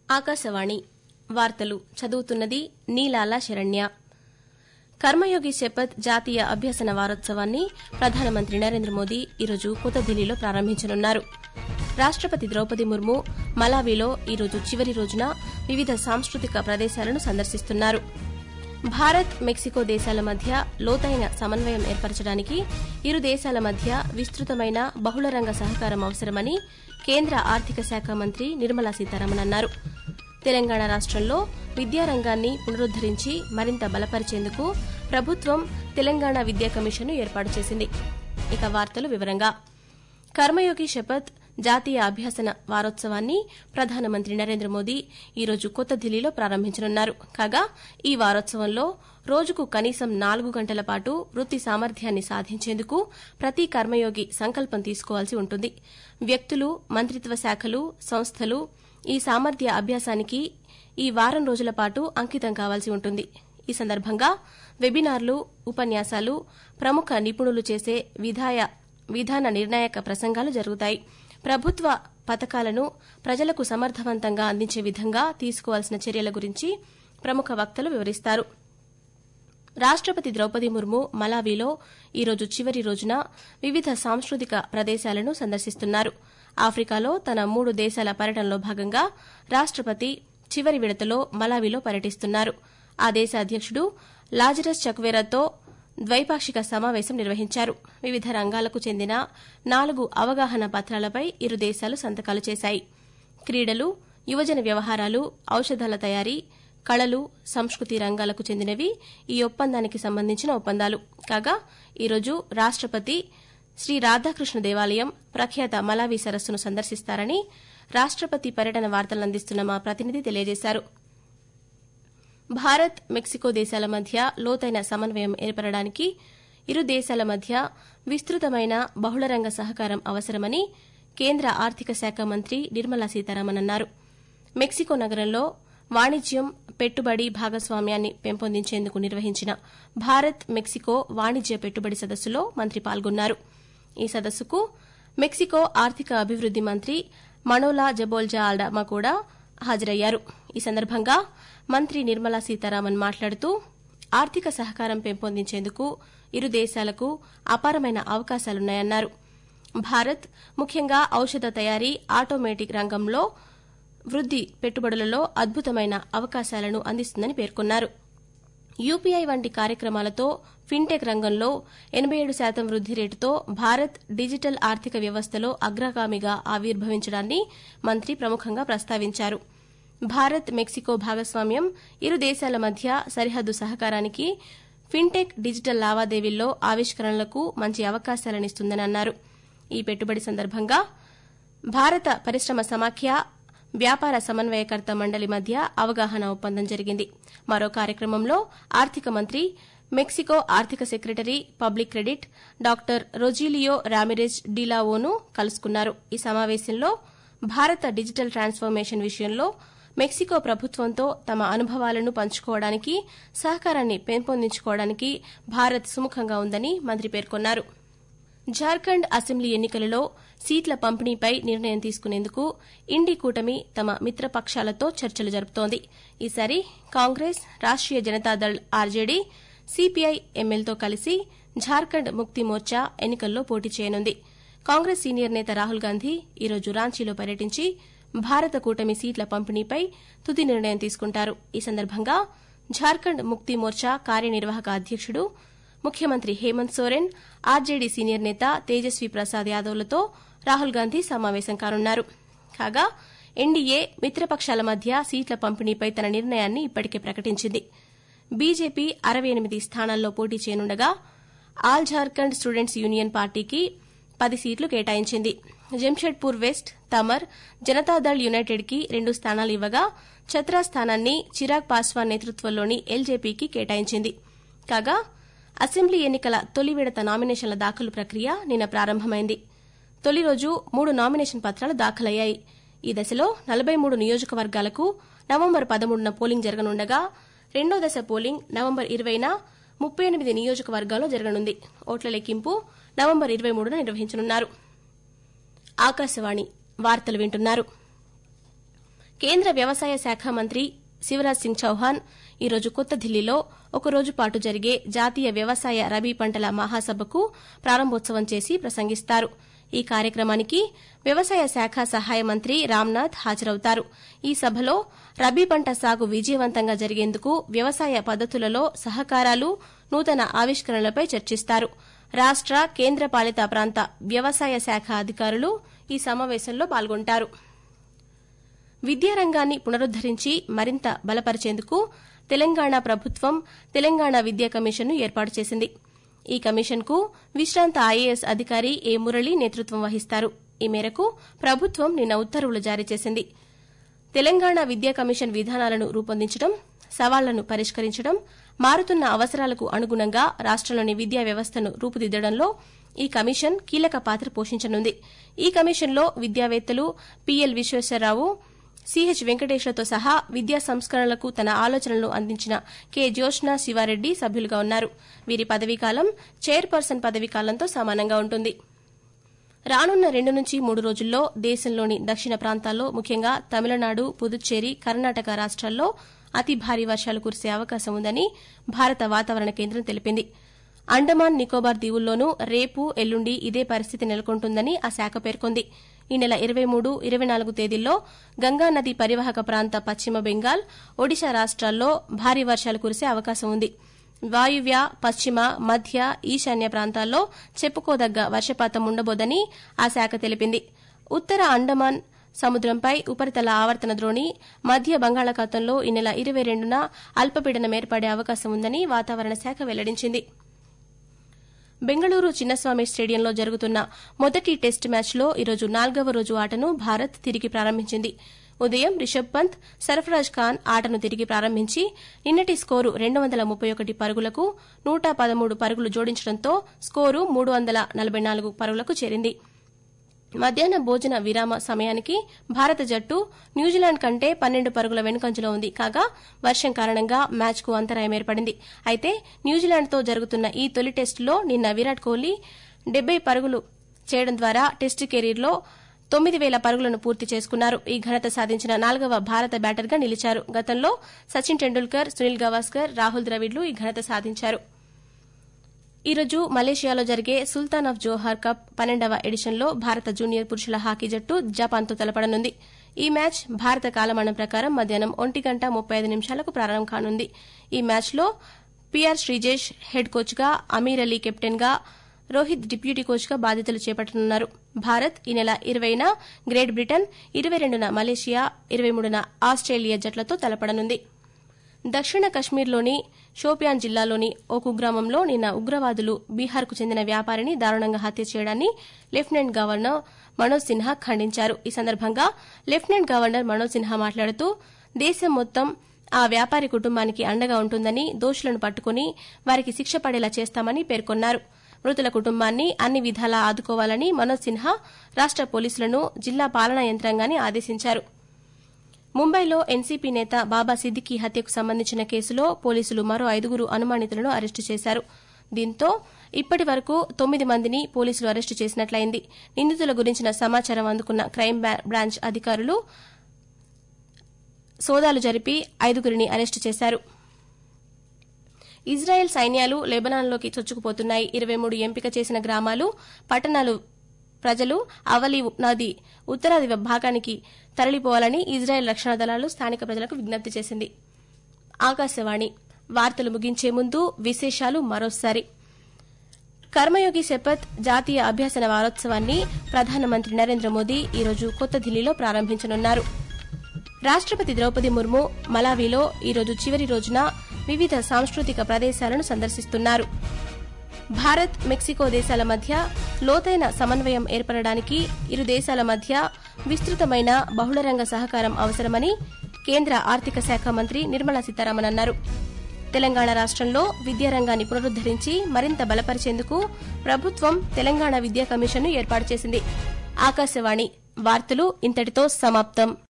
ఆకాశవాణి వార్తలు చదువుతున్నది నీలాల శరణ్య కర్మయోగి శపథ్ జాతీయ అభ్యసన వారోత్సవాన్ని ప్రధానమంత్రి నరేంద్ర మోదీ ఈరోజు కొత్త ఢిల్లీలో ప్రారంభించనున్నారు రాష్టపతి ద్రౌపది ముర్ము మలావిలో ఈరోజు చివరి రోజున వివిధ సాంస్కృతిక ప్రదేశాలను సందర్శిస్తున్నారు భారత్ మెక్సికో దేశాల మధ్య లోతైన సమన్వయం ఏర్పరచడానికి ఇరు దేశాల మధ్య విస్తృతమైన బహుళరంగ సహకారం అవసరమని కేంద్ర ఆర్థిక శాఖ మంత్రి నిర్మలా సీతారామన్ అన్నారు తెలంగాణ రాష్టంలో విద్యారంగాన్ని పునరుద్దరించి మరింత బలపరిచేందుకు ప్రభుత్వం తెలంగాణ విద్యా కమిషన్ను ఏర్పాటు చేసింది ఇక వార్తలు వివరంగా కర్మయోగి శపథ్ జాతీయ అభ్యసన వారోత్సవాన్ని ప్రధానమంత్రి నరేంద్ర మోదీ ఈరోజు కొత్త ఢిల్లీలో ప్రారంభించనున్నారు కాగా ఈ వారోత్సవంలో రోజుకు కనీసం నాలుగు గంటల పాటు వృత్తి సామర్థ్యాన్ని సాధించేందుకు ప్రతి కర్మయోగి సంకల్పం తీసుకోవాల్సి ఉంటుంది వ్యక్తులు మంత్రిత్వ శాఖలు సంస్థలు ఈ సామర్థ్య అభ్యాసానికి ఈ వారం రోజుల పాటు అంకితం కావాల్సి ఉంటుంది ఈ సందర్భంగా వెబినార్లు ఉపన్యాసాలు ప్రముఖ నిపుణులు చేసే విధాయ విధాన నిర్ణాయక ప్రసంగాలు జరుగుతాయి ప్రభుత్వ పథకాలను ప్రజలకు సమర్థవంతంగా అందించే విధంగా తీసుకోవాల్సిన చర్యల గురించి ప్రముఖ వక్తలు వివరిస్తారు రాష్టపతి ద్రౌపది ముర్ము మలావిలో ఈరోజు చివరి రోజున వివిధ సాంస్కృతిక ప్రదేశాలను సందర్శిస్తున్నారు ఆఫ్రికాలో తన మూడు దేశాల పర్యటనలో భాగంగా రాష్టపతి చివరి విడతలో మలావిలో పర్యటిస్తున్నారు ఆ దేశ అధ్యకుడు లాజరస్ చక్వేరాతో ద్వైపాక్షిక సమావేశం నిర్వహించారు వివిధ రంగాలకు చెందిన నాలుగు అవగాహన పత్రాలపై ఇరు దేశాలు సంతకాలు చేశాయి క్రీడలు యువజన వ్యవహారాలు ఔషధాల తయారీ కళలు సంస్కృతి రంగాలకు చెందినవి ఈ ఒప్పందానికి సంబంధించిన ఒప్పందాలు కాగా ఈరోజు రాష్టపతి శ్రీ రాధాకృష్ణ దేవాలయం ప్రఖ్యాత మలావి సరస్సును సందర్శిస్తారని రాష్టపతి పర్యటన వార్తలను అందిస్తున్న మా ప్రతినిధి తెలియజేశారు భారత్ మెక్సికో దేశాల మధ్య లోతైన సమన్వయం ఏర్పడడానికి ఇరు దేశాల మధ్య విస్తృతమైన బహుళరంగ సహకారం అవసరమని కేంద్ర ఆర్థిక శాఖ మంత్రి నిర్మలా సీతారామన్ అన్నారు మెక్సికో నగరంలో వాణిజ్యం పెట్టుబడి భాగస్వామ్యాన్ని పెంపొందించేందుకు నిర్వహించిన భారత్ మెక్సికో వాణిజ్య పెట్టుబడి సదస్సులో మంత్రి పాల్గొన్నారు ఈ సదస్సుకు మెక్సికో ఆర్థిక అభివృద్ది మంత్రి మనోలా జబోల్జా ఆల్డామా కూడా హాజరయ్యారు ఈ సందర్భంగా మంత్రి నిర్మలా సీతారామన్ మాట్లాడుతూ ఆర్థిక సహకారం పెంపొందించేందుకు ఇరు దేశాలకు అపారమైన అవకాశాలున్నాయన్నారు భారత్ ముఖ్యంగా ఔషధ తయారీ ఆటోమేటిక్ రంగంలో వృద్ది పెట్టుబడులలో అద్భుతమైన అవకాశాలను అందిస్తుందని పేర్కొన్నారు యూపీఐ వంటి కార్యక్రమాలతో ఫిన్టెక్ రంగంలో ఎనబై ఏడు శాతం వృద్ది రేటుతో భారత్ డిజిటల్ ఆర్థిక వ్యవస్థలో అగ్రగామిగా ఆవిర్భవించడాన్ని మంత్రి ప్రముఖంగా ప్రస్తావించారు భారత్ మెక్సికో భాగస్వామ్యం ఇరు దేశాల మధ్య సరిహద్దు సహకారానికి ఫిన్టెక్ డిజిటల్ లావాదేవీల్లో ఆవిష్కరణలకు మంచి అవకాశాలనిస్తుందని అన్నారు ఈ పెట్టుబడి సందర్భంగా భారత పరిశ్రమ సమాఖ్య వ్యాపార సమన్వయకర్త మండలి మధ్య అవగాహన ఒప్పందం జరిగింది మరో కార్యక్రమంలో ఆర్థిక మంత్రి మెక్సికో ఆర్థిక secretary public credit doctor Rogelio Ramirez డిలావోను కలుసుకున్నారు ఈ సమావేశంలో భారత డిజిటల్ ట్రాన్స్ఫర్మేషన్ విషయంలో మెక్సికో ప్రభుత్వంతో తమ అనుభవాలను పంచుకోవడానికి సహకారాన్ని పెంపొందించుకోవడానికి భారత్ సుముఖంగా ఉందని మంత్రి పేర్కొన్నారు జార్ఖండ్ అసెంబ్లీ ఎన్నికలలో సీట్ల పంపిణీపై నిర్ణయం తీసుకునేందుకు ఇండి కూటమి తమ మిత్రపక్షాలతో చర్చలు జరుపుతోంది ఈసారి Congress Rashtriya Janata Dal RJD CPI ఎంఎల్తో కలిసి జార్ఖండ్ ముక్తి మోర్చా ఎన్నికల్లో పోటీ చేయనుంది కాంగ్రెస్ సీనియర్ నేత రాహుల్ గాంధీ ఈరోజు రాంచీలో పర్యటించి భారత కూటమి సీట్ల పంపిణీపై తుది నిర్ణయం తీసుకుంటారు ఈ సందర్భంగా జార్ఖండ్ ముక్తి మోర్చా కార్యనిర్వాహక అధ్యకుడు ముఖ్యమంత్రి హేమంత్ సోరెన్ ఆర్జేడీ సీనియర్ నేత తేజస్వి ప్రసాద్ యాదవ్లతో రాహుల్ గాంధీ సమావేశం కానున్నారు కాగా ఎన్డీఏ మిత్రపక్షాల మధ్య సీట్ల పంపిణీపై తన నిర్ణయాన్ని ఇప్పటికే ప్రకటించింది బీజేపీ అరవై ఎనిమిది స్థానాల్లో పోటీ చేయనుండగా ఆల్ జార్ఖండ్ స్టూడెంట్స్ యూనియన్ పార్టీకి పది సీట్లు కేటాయించింది జంషెడ్పూర్ వెస్ట్ తమర్ జనతాదళ్ యునైటెడ్ కి రెండు స్థానాలు ఇవ్వగా ఛత్రా స్థానాన్ని చిరాగ్ పాస్వాన్ నేతృత్వంలోని ఎల్జేపీకి కేటాయించింది కాగా అసెంబ్లీ ఎన్నికల తొలి విడత నామినేషన్ల దాఖలు ప్రక్రియ నిన్న ప్రారంభమైంది తొలి రోజు మూడు నామినేషన్ పత్రాలు దాఖలయ్యాయి ఈ దశలో నలబై మూడు నియోజకవర్గాలకు నవంబర్ పదమూడున పోలింగ్ జరగనుండగా రెండో దశ పోలింగ్ నవంబర్ ఇరవైన ముప్పై ఎనిమిది నియోజకవర్గాల్లో జరగనుంది ఓట్ల లెక్కింపు నవంబర్ ఇరవై మూడున నిర్వహించనున్నారు ఆకాశవాణి వార్తలు వింటున్నారు కేంద్ర వ్యవసాయ శాఖ మంత్రి శివరాజ్ సింగ్ చౌహాన్ ఈరోజు కొత్త ఢిల్లీలో ఒకరోజు పాటు జరిగే జాతీయ వ్యవసాయ రబీ పంటల మహాసభకు ప్రారంభోత్సవం చేసి ప్రసంగిస్తారు ఈ కార్యక్రమానికి వ్యవసాయ శాఖ సహాయ మంత్రి రామ్నాథ్ హాజరవుతారు ఈ సభలో రబీ పంట సాగు విజయవంతంగా జరిగేందుకు వ్యవసాయ పద్దతులలో సహకారాలు నూతన ఆవిష్కరణలపై చర్చిస్తారు రాష్ట కేంద్రపాలిత ప్రాంత వ్యవసాయ శాఖ అధికారులు ఈ సమావేశంలో పాల్గొంటారు విద్యారంగాన్ని పునరుద్దరించి మరింత బలపరిచేందుకు తెలంగాణ ప్రభుత్వం తెలంగాణ విద్యా కమిషన్ను ఏర్పాటు చేసింది ఈ కమిషన్కు విశ్రాంత ఐఏఎస్ అధికారి ఏ మురళి నేతృత్వం వహిస్తారు ఈ మేరకు ప్రభుత్వం నిన్న ఉత్తర్వులు జారీ చేసింది తెలంగాణ విద్యా కమిషన్ విధానాలను రూపొందించడం సవాళ్లను పరిష్కరించడం మారుతున్న అవసరాలకు అనుగుణంగా రాష్టంలోని విద్యా వ్యవస్థను రూపుదిద్దడంలో ఈ కమిషన్ కీలక పాత్ర పోషించనుంది ఈ కమిషన్లో విద్యావేత్తలు పీఎల్ విశ్వేశ్వరరావు సిహెచ్ వెంకటేశ్వరతో సహా విద్యా సంస్కరణలకు తన ఆలోచనలను అందించిన కె జ్యోష్న శివారెడ్డి సభ్యులుగా ఉన్నారు వీరి పదవీకాలం చైర్పర్సన్ పదవీకాలంతో సమానంగా ఉంటుంది రానున్న రెండు నుంచి మూడు రోజుల్లో దేశంలోని దక్షిణ ప్రాంతాల్లో ముఖ్యంగా తమిళనాడు పుదుచ్చేరి కర్ణాటక రాష్ట్రాల్లో అతి భారీ వర్షాలు కురిసే అవకాశం ఉందని భారత వాతావరణ కేంద్రం తెలిపింది అండమాన్ నికోబార్ దీవుల్లోనూ రేపు ఎల్లుండి ఇదే పరిస్థితి నెలకొంటుందని ఆ శాఖ పేర్కొంది ఈ నెల ఇరవై మూడు ఇరవై నాలుగు తేదీల్లో గంగానది పరివాహక ప్రాంత పశ్చిమ బెంగాల్ ఒడిశా రాష్ట్రాల్లో భారీ వర్షాలు కురిసే అవకాశం ఉంది వాయువ్య పశ్చిమ మధ్య ఈశాన్య ప్రాంతాల్లో చెప్పుకోదగ్గ వర్షపాతం ఉండబోదని ఆ శాఖ తెలిపింది ఉత్తర అండమాన్ సముద్రంపై ఉపరితల ఆవర్తన ద్రోణి మధ్య బంగాళాఖాతంలో ఈ నెల ఇరవై రెండున అల్పపీడనం ఏర్పడే అవకాశం ఉందని వాతావరణ శాఖ వెల్లడించింది బెంగళూరు చిన్నస్వామి స్టేడియంలో జరుగుతున్న మొదటి టెస్ట్ మ్యాచ్లో ఈరోజు నాల్గవ రోజు ఆటను భారత్ తిరిగి ప్రారంభించింది ఉదయం రిషబ్ పంత్ సర్ఫరాజ్ ఖాన్ ఆటను తిరిగి ప్రారంభించి నిన్నటి స్కోరు రెండు వందల ముప్పై ఒకటి పరుగులకు నూట పదమూడు పరుగులు జోడించడంతో స్కోరు మూడు వందల నలభై నాలుగు పరుగులకు చేరింది మధ్యాహ్న భోజన విరామ సమయానికి భారత జట్టు న్యూజిలాండ్ కంటే పన్నెండు పరుగుల వెనుకంజలో ఉంది కాగా వర్షం కారణంగా మ్యాచ్కు అంతరాయం ఏర్పడింది అయితే న్యూజిలాండ్తో జరుగుతున్న ఈ తొలి టెస్టులో నిన్న విరాట్ కోహ్లీ డెబ్బై పరుగులు చేయడం ద్వారా టెస్టు కెరీర్లో తొమ్మిది వేల పరుగులను పూర్తి చేసుకున్నారు ఈ ఘనత సాధించిన నాలుగవ భారత బ్యాటర్గా నిలిచారు గతంలో సచిన్ టెండూల్కర్ సునీల్ గవాస్కర్ రాహుల్ ద్రవిడ్లు ఈ ఘనత సాధించారు ఈరోజు మలేషియాలో జరిగే సుల్తాన్ ఆఫ్ జోహార్ కప్ పన్నెండవ ఎడిషన్లో భారత జూనియర్ పురుషుల హాకీ జట్టు జపాన్తో తలపడనుంది ఈ మ్యాచ్ భారత కాలమానం ప్రకారం మధ్యాహ్నం ఒంటి గంట ముప్పై ఐదు నిమిషాలకు ప్రారంభం కానుంది ఈ మ్యాచ్లో పీఆర్ శ్రీజేష్ హెడ్ కోచ్గా అమీర్ అలీ కెప్టెన్గా రోహిత్ డిప్యూటీ కోచ్గా బాధ్యతలు చేపట్టనున్నారు భారత్ ఈ నెల ఇరవైన గ్రేట్ బ్రిటన్ ఇరవై రెండున మలేషియా ఇరవై మూడున ఆస్ట్రేలియా జట్లతో తలపడనుంది దక్షిణ కశ్మీర్లోని షోపియాన్ జిల్లాలోని ఓ కుగ్రామంలో నిన్న ఉగ్రవాదులు బీహార్కు చెందిన వ్యాపారిని దారుణంగా హత్య చేయడాన్ని లెఫ్టినెంట్ గవర్నర్ మనోజ్ సిన్హా ఖండించారు ఈ సందర్భంగా లెఫ్టినెంట్ గవర్నర్ మనోజ్ సిన్హా మాట్లాడుతూ దేశం మొత్తం ఆ వ్యాపారి కుటుంబానికి అండగా ఉంటుందని దోషులను పట్టుకుని వారికి శిక్ష పడేలా చేస్తామని పేర్కొన్నారు మృతుల కుటుంబాన్ని అన్ని విధాలా ఆదుకోవాలని మనోజ్ సిన్హా రాష్ట పోలీసులను జిల్లా పాలనా యంత్రాంగాన్ని ఆదేశించారు ముంబైలో ఎన్సీపీ నేత బాబా సిద్దికీ హత్యకు సంబంధించిన కేసులో పోలీసులు మరో ఐదుగురు అనుమానితులను అరెస్టు చేశారు దీంతో ఇప్పటి వరకు తొమ్మిది మందిని పోలీసులు అరెస్టు చేసినట్లయింది నిందితుల గురించిన సమాచారం అందుకున్న క్రైమ్ బ్రాంచ్ అధికారులు సోదాలు జరిపి ఐదుగురిని అరెస్టు చేశారు ఇజ్రాయెల్ సైన్యాలు లెబనాన్లోకి చొచ్చుకుపోతున్నాయి ఇరవై మూడు ఎంపిక చేసిన గ్రామాలు పట్టణాలు ప్రజలు అవలి నది ఉత్తరాది భాగానికి తరలిపోవాలని ఇజ్రాయెల్ రక్షణ దళాలు స్థానిక ప్రజలకు విజ్ఞప్తి చేసింది ఆకాశవాణి వార్తలు ముగించే ముందు విశేషాలు మరోసారి కర్మయోగి శపథ్ జాతీయ అభ్యసన వారోత్సవాన్ని ప్రధానమంత్రి నరేంద్ర మోదీ ఈరోజు కొత్త ఢిల్లీలో ప్రారంభించనున్నారు రాష్టపతి ద్రౌపది ముర్ము మలావిలో ఈరోజు చివరి రోజున వివిధ సాంస్కృతిక ప్రదేశాలను సందర్శిస్తున్నారు భారత్ మెక్సికో దేశాల మధ్య లోతైన సమన్వయం ఏర్పడడానికి ఇరు దేశాల మధ్య విస్తృతమైన బహుళరంగ సహకారం అవసరమని కేంద్ర ఆర్థిక శాఖ మంత్రి నిర్మలా సీతారామన్ అన్నారు తెలంగాణ రాష్టంలో విద్యారంగాన్ని పునరుద్దరించి మరింత బలపరిచేందుకు ప్రభుత్వం తెలంగాణ విద్యా కమిషన్ను ఏర్పాటు చేసింది ఆకాశవాణి వార్తలు ఇంతటితో సమాప్తం